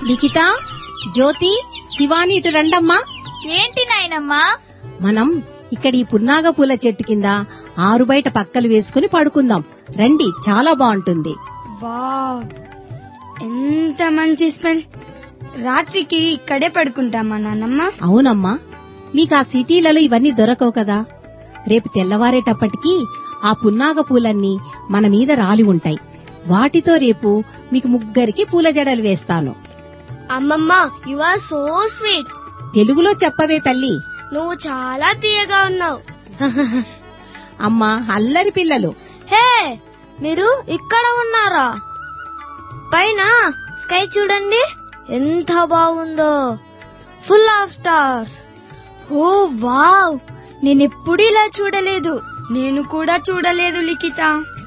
లిఖిత జ్యోతి శివాని ఇటు రండమ్మా ఏంటి నాయనమ్మా మనం ఇక్కడ ఈ పున్నాగ పూల చెట్టు కింద ఆరు బయట పక్కలు వేసుకుని పడుకుందాం రండి చాలా బాగుంటుంది వావ్ ఎంత మంచి స్మెల్ రాత్రికి ఇక్కడే పడుకుంటామా నాన్నమ్మ అవునమ్మా మీకు ఆ సిటీలలో ఇవన్నీ దొరకవు కదా రేపు తెల్లవారేటప్పటికి ఆ పున్నాగ పూలన్నీ మన మీద రాలి ఉంటాయి వాటితో రేపు మీకు ముగ్గురికి పూల జడలు వేస్తాను అమ్మమ్మ యు ఆర్ సో స్వీట్ తెలుగులో చెప్పవే తల్లి నువ్వు చాలా తీయగా ఉన్నావు అమ్మా అల్లరి పిల్లలు హే మీరు ఇక్కడ ఉన్నారా పైన స్కై చూడండి ఎంత బాగుందో full of stars oh wow నేను ఎప్పుడు ఇలా చూడలేదు నేను కూడా చూడలేదు లిఖిత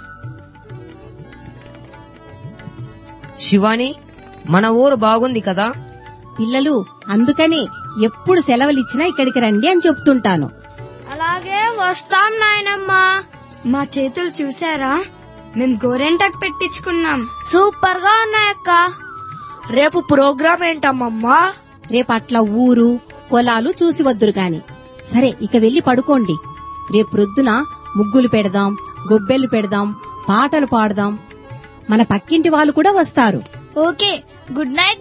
శివాని మన ఊరు బాగుంది కదా పిల్లలు అందుకనే ఎప్పుడు సెలవులిచ్చినా ఇక్కడికి రండి అని చెప్తుంటాను అలాగే వస్తాం నాయనమ్మా మా చేతులు చూసారా మేం గోరెంటాకు పెట్టించుకున్నాం సూపర్ గా ఉన్నాయక్క రేపు ప్రోగ్రామ్ ఏంటమ్మమ్మా రేపు అట్లా ఊరు పొలాలు చూసి వద్దురు గాని సరే ఇక వెళ్లి పడుకోండి రేపు ప్రొద్దున ముగ్గులు పెడదాం గొబ్బెలు పెడదాం పాటలు పాడదాం మన పక్కింటి వాళ్ళు కూడా వస్తారు ఓకే గుడ్ నైట్